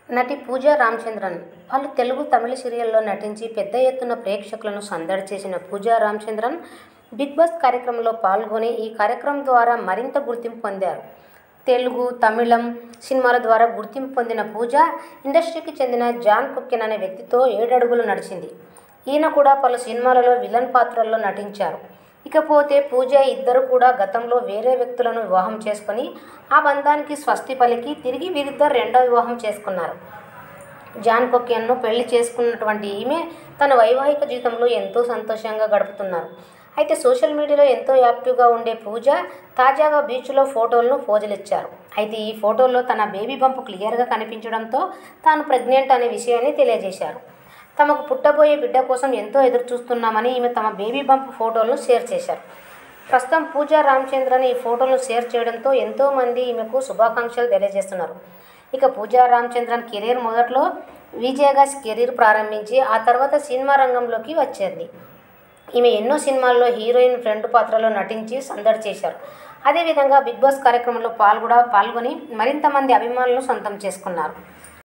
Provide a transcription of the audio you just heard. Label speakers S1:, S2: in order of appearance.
S1: నటి పూజా రామచంద్రన్ పలు తెలుగు తమిళ సీరియల్లో నటించి పెద్ద ఎత్తున ప్రేక్షకులను సందడి చేసిన పూజా రామచంద్రన్ బిగ్ బాస్ కార్యక్రమంలో పాల్గొని ఈ కార్యక్రమం ద్వారా మరింత గుర్తింపు పొందారు తెలుగు తమిళం సినిమాల ద్వారా గుర్తింపు పొందిన పూజ ఇండస్ట్రీకి చెందిన జాన్ కుక్కెన్ అనే వ్యక్తితో ఏడడుగులు నడిచింది ఈయన కూడా పలు సినిమాలలో విలన్ పాత్రల్లో నటించారు ఇకపోతే పూజ ఇద్దరు కూడా గతంలో వేరే వ్యక్తులను వివాహం చేసుకొని ఆ బంధానికి స్వస్తి పలికి తిరిగి వీరిద్దరు రెండో వివాహం చేసుకున్నారు జాన్ కొక్కెన్ను పెళ్లి చేసుకున్నటువంటి ఈమె తన వైవాహిక జీవితంలో ఎంతో సంతోషంగా గడుపుతున్నారు అయితే సోషల్ మీడియాలో ఎంతో యాక్టివ్గా ఉండే పూజ తాజాగా బీచ్లో ఫోటోలను పోజులిచ్చారు అయితే ఈ ఫోటోల్లో తన బేబీ బంపు క్లియర్గా కనిపించడంతో తాను ప్రెగ్నెంట్ అనే విషయాన్ని తెలియజేశారు తమకు పుట్టబోయే బిడ్డ కోసం ఎంతో ఎదురు చూస్తున్నామని ఈమె తమ బేబీ బంప్ ఫోటోలను షేర్ చేశారు ప్రస్తుతం పూజా రామచంద్రన్ ఈ ఫోటోలను షేర్ చేయడంతో ఎంతోమంది ఈమెకు శుభాకాంక్షలు తెలియజేస్తున్నారు ఇక పూజా రామచంద్రన్ కెరీర్ మొదట్లో విజయగా కెరీర్ ప్రారంభించి ఆ తర్వాత సినిమా రంగంలోకి వచ్చింది ఈమె ఎన్నో సినిమాల్లో హీరోయిన్ ఫ్రెండ్ పాత్రలో నటించి సందడి చేశారు అదేవిధంగా బిగ్ బాస్ కార్యక్రమంలో పాల్గొన పాల్గొని మరింత మంది అభిమానులను సొంతం చేసుకున్నారు